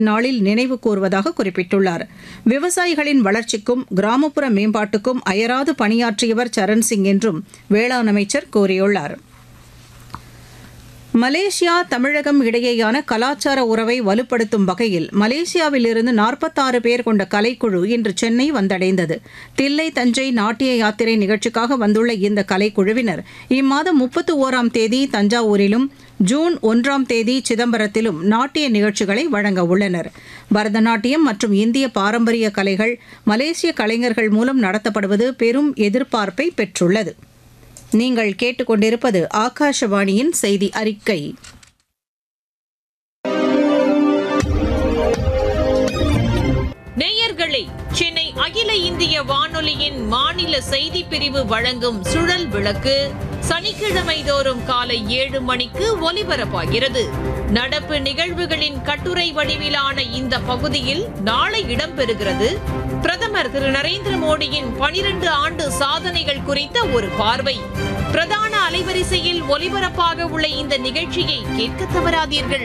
நாளில் நினைவு கூர்வதாக குறிப்பிட்டுள்ளார் விவசாயிகளின் வளர்ச்சிக்கும் கிராமப்புற மேம்பாட்டுக்கும் அயராது பணியாற்றியவர் சரண் சிங் என்றும் வேளாண் அமைச்சர் கூறியுள்ளார் மலேசியா தமிழகம் இடையேயான கலாச்சார உறவை வலுப்படுத்தும் வகையில் மலேசியாவிலிருந்து நாற்பத்தாறு பேர் கொண்ட கலைக்குழு இன்று சென்னை வந்தடைந்தது தில்லை தஞ்சை நாட்டிய யாத்திரை நிகழ்ச்சிக்காக வந்துள்ள இந்த கலைக்குழுவினர் இம்மாதம் முப்பத்து ஓராம் தேதி தஞ்சாவூரிலும் ஜூன் ஒன்றாம் தேதி சிதம்பரத்திலும் நாட்டிய நிகழ்ச்சிகளை வழங்க உள்ளனர் பரதநாட்டியம் மற்றும் இந்திய பாரம்பரிய கலைகள் மலேசிய கலைஞர்கள் மூலம் நடத்தப்படுவது பெரும் எதிர்பார்ப்பை பெற்றுள்ளது நீங்கள் கேட்டுக்கொண்டிருப்பது ஆகாஷவாணியின் செய்தி அறிக்கை நேயர்களே சென்னை அகில இந்திய வானொலியின் மாநில செய்தி பிரிவு வழங்கும் சுழல் விளக்கு சனிக்கிழமை தோறும் காலை ஏழு மணிக்கு ஒலிபரப்பாகிறது நடப்பு நிகழ்வுகளின் கட்டுரை வடிவிலான இந்த பகுதியில் நாளை இடம்பெறுகிறது பிரதமர் திரு நரேந்திர மோடியின் பனிரெண்டு ஆண்டு சாதனைகள் குறித்த ஒரு பார்வை பிரதான அலைவரிசையில் ஒலிபரப்பாக உள்ள இந்த நிகழ்ச்சியை கேட்க தவறாதீர்கள்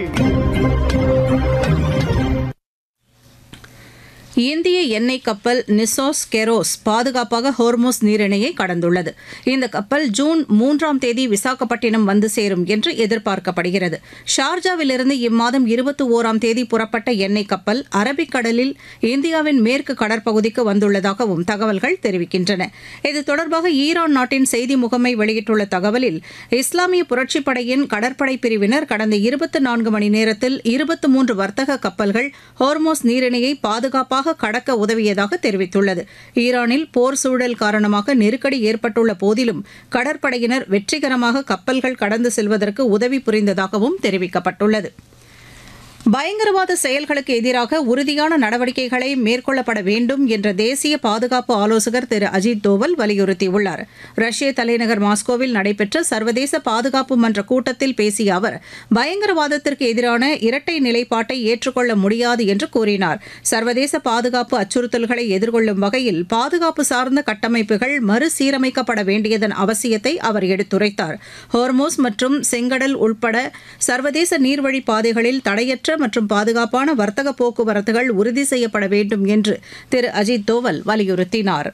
இந்திய எண்ணெய் கப்பல் நிசோஸ் கெரோஸ் பாதுகாப்பாக ஹோர்மோஸ் நீரிணையை கடந்துள்ளது இந்த கப்பல் ஜூன் மூன்றாம் தேதி விசாகப்பட்டினம் வந்து சேரும் என்று எதிர்பார்க்கப்படுகிறது ஷார்ஜாவிலிருந்து இம்மாதம் இருபத்தி ஓராம் தேதி புறப்பட்ட எண்ணெய் கப்பல் அரபிக்கடலில் இந்தியாவின் மேற்கு கடற்பகுதிக்கு வந்துள்ளதாகவும் தகவல்கள் தெரிவிக்கின்றன இது தொடர்பாக ஈரான் நாட்டின் செய்தி முகமை வெளியிட்டுள்ள தகவலில் இஸ்லாமிய புரட்சிப் படையின் கடற்படை பிரிவினர் கடந்த இருபத்தி நான்கு மணி நேரத்தில் இருபத்தி மூன்று வர்த்தக கப்பல்கள் ஹோர்மோஸ் நீரிணையை பாதுகாப்பாக கடக்க உதவியதாக தெரிவித்துள்ளது ஈரானில் போர் சூழல் காரணமாக நெருக்கடி ஏற்பட்டுள்ள போதிலும் கடற்படையினர் வெற்றிகரமாக கப்பல்கள் கடந்து செல்வதற்கு உதவி புரிந்ததாகவும் தெரிவிக்கப்பட்டுள்ளது பயங்கரவாத செயல்களுக்கு எதிராக உறுதியான நடவடிக்கைகளை மேற்கொள்ளப்பட வேண்டும் என்ற தேசிய பாதுகாப்பு ஆலோசகர் திரு அஜித் தோவல் வலியுறுத்தியுள்ளார் ரஷ்ய தலைநகர் மாஸ்கோவில் நடைபெற்ற சர்வதேச பாதுகாப்பு மன்ற கூட்டத்தில் பேசிய அவர் பயங்கரவாதத்திற்கு எதிரான இரட்டை நிலைப்பாட்டை ஏற்றுக்கொள்ள முடியாது என்று கூறினார் சர்வதேச பாதுகாப்பு அச்சுறுத்தல்களை எதிர்கொள்ளும் வகையில் பாதுகாப்பு சார்ந்த கட்டமைப்புகள் மறுசீரமைக்கப்பட வேண்டியதன் அவசியத்தை அவர் எடுத்துரைத்தார் ஹோர்மோஸ் மற்றும் செங்கடல் உட்பட சர்வதேச நீர்வழி பாதைகளில் தடையற்ற மற்றும் பாதுகாப்பான வர்த்தக போக்குவரத்துகள் உறுதி செய்யப்பட வேண்டும் என்று திரு அஜித் தோவல் வலியுறுத்தினார்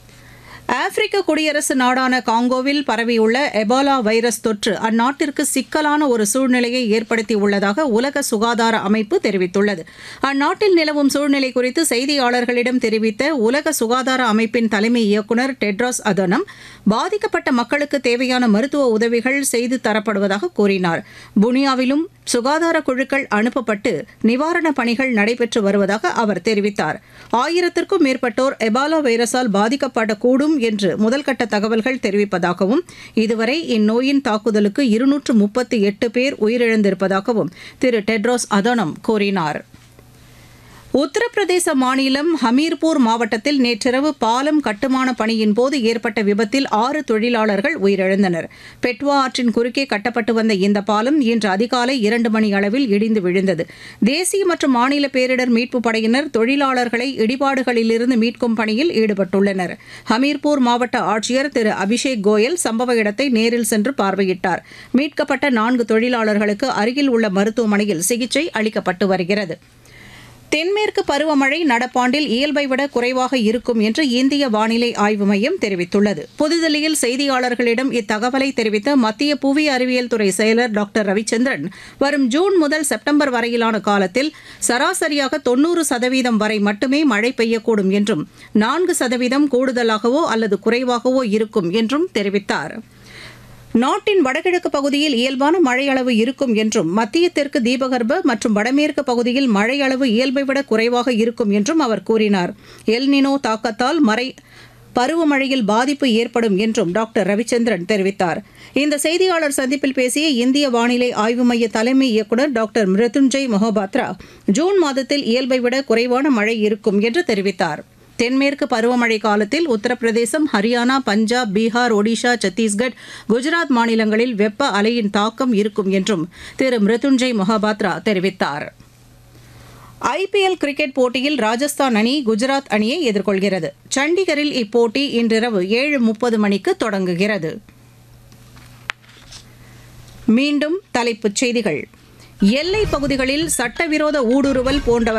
ஆப்பிரிக்க குடியரசு நாடான காங்கோவில் பரவியுள்ள எபோலா வைரஸ் தொற்று அந்நாட்டிற்கு சிக்கலான ஒரு சூழ்நிலையை ஏற்படுத்தியுள்ளதாக உலக சுகாதார அமைப்பு தெரிவித்துள்ளது அந்நாட்டில் நிலவும் சூழ்நிலை குறித்து செய்தியாளர்களிடம் தெரிவித்த உலக சுகாதார அமைப்பின் தலைமை இயக்குநர் டெட்ராஸ் அதனம் பாதிக்கப்பட்ட மக்களுக்கு தேவையான மருத்துவ உதவிகள் செய்து தரப்படுவதாக கூறினார் புனியாவிலும் சுகாதார குழுக்கள் அனுப்பப்பட்டு நிவாரணப் பணிகள் நடைபெற்று வருவதாக அவர் தெரிவித்தார் ஆயிரத்திற்கும் மேற்பட்டோர் எபாலா வைரஸால் பாதிக்கப்படக்கூடும் என்று முதல்கட்ட தகவல்கள் தெரிவிப்பதாகவும் இதுவரை இந்நோயின் தாக்குதலுக்கு இருநூற்று முப்பத்தி எட்டு பேர் உயிரிழந்திருப்பதாகவும் திரு டெட்ரோஸ் அதனம் கூறினார் உத்தரப்பிரதேச மாநிலம் ஹமீர்பூர் மாவட்டத்தில் நேற்றிரவு பாலம் கட்டுமான பணியின் போது ஏற்பட்ட விபத்தில் ஆறு தொழிலாளர்கள் உயிரிழந்தனர் பெட்வா ஆற்றின் குறுக்கே கட்டப்பட்டு வந்த இந்த பாலம் இன்று அதிகாலை இரண்டு மணி அளவில் இடிந்து விழுந்தது தேசிய மற்றும் மாநில பேரிடர் மீட்புப் படையினர் தொழிலாளர்களை இடிபாடுகளிலிருந்து மீட்கும் பணியில் ஈடுபட்டுள்ளனர் ஹமீர்பூர் மாவட்ட ஆட்சியர் திரு அபிஷேக் கோயல் சம்பவ இடத்தை நேரில் சென்று பார்வையிட்டார் மீட்கப்பட்ட நான்கு தொழிலாளர்களுக்கு அருகில் உள்ள மருத்துவமனையில் சிகிச்சை அளிக்கப்பட்டு வருகிறது தென்மேற்கு பருவமழை நடப்பாண்டில் இயல்பை விட குறைவாக இருக்கும் என்று இந்திய வானிலை ஆய்வு மையம் தெரிவித்துள்ளது புதுதில்லியில் செய்தியாளர்களிடம் இத்தகவலை தெரிவித்த மத்திய புவி அறிவியல் துறை செயலர் டாக்டர் ரவிச்சந்திரன் வரும் ஜூன் முதல் செப்டம்பர் வரையிலான காலத்தில் சராசரியாக தொன்னூறு சதவீதம் வரை மட்டுமே மழை பெய்யக்கூடும் என்றும் நான்கு சதவீதம் கூடுதலாகவோ அல்லது குறைவாகவோ இருக்கும் என்றும் தெரிவித்தார் நாட்டின் வடகிழக்கு பகுதியில் இயல்பான மழையளவு இருக்கும் என்றும் மத்திய தெற்கு தீபகற்ப மற்றும் வடமேற்கு பகுதியில் மழையளவு இயல்பை விட குறைவாக இருக்கும் என்றும் அவர் கூறினார் எல்னினோ தாக்கத்தால் மறை பருவமழையில் பாதிப்பு ஏற்படும் என்றும் டாக்டர் ரவிச்சந்திரன் தெரிவித்தார் இந்த செய்தியாளர் சந்திப்பில் பேசிய இந்திய வானிலை ஆய்வு மைய தலைமை இயக்குநர் டாக்டர் மிருத்துஞ்சய் மொஹபாத்ரா ஜூன் மாதத்தில் இயல்பை விட குறைவான மழை இருக்கும் என்று தெரிவித்தார் தென்மேற்கு பருவமழை காலத்தில் உத்தரப்பிரதேசம் ஹரியானா பஞ்சாப் பீகார் ஒடிஷா சத்தீஸ்கட் குஜராத் மாநிலங்களில் வெப்ப அலையின் தாக்கம் இருக்கும் என்றும் திரு மிருத்துஞ்சய் மொஹபாத்ரா தெரிவித்தார் ஐபிஎல் கிரிக்கெட் போட்டியில் ராஜஸ்தான் அணி குஜராத் அணியை எதிர்கொள்கிறது சண்டிகரில் இப்போட்டி இன்றிரவு ஏழு முப்பது மணிக்கு தொடங்குகிறது மீண்டும் தலைப்புச் செய்திகள் எல்லை பகுதிகளில் சட்டவிரோத ஊடுருவல் போன்றவற்றை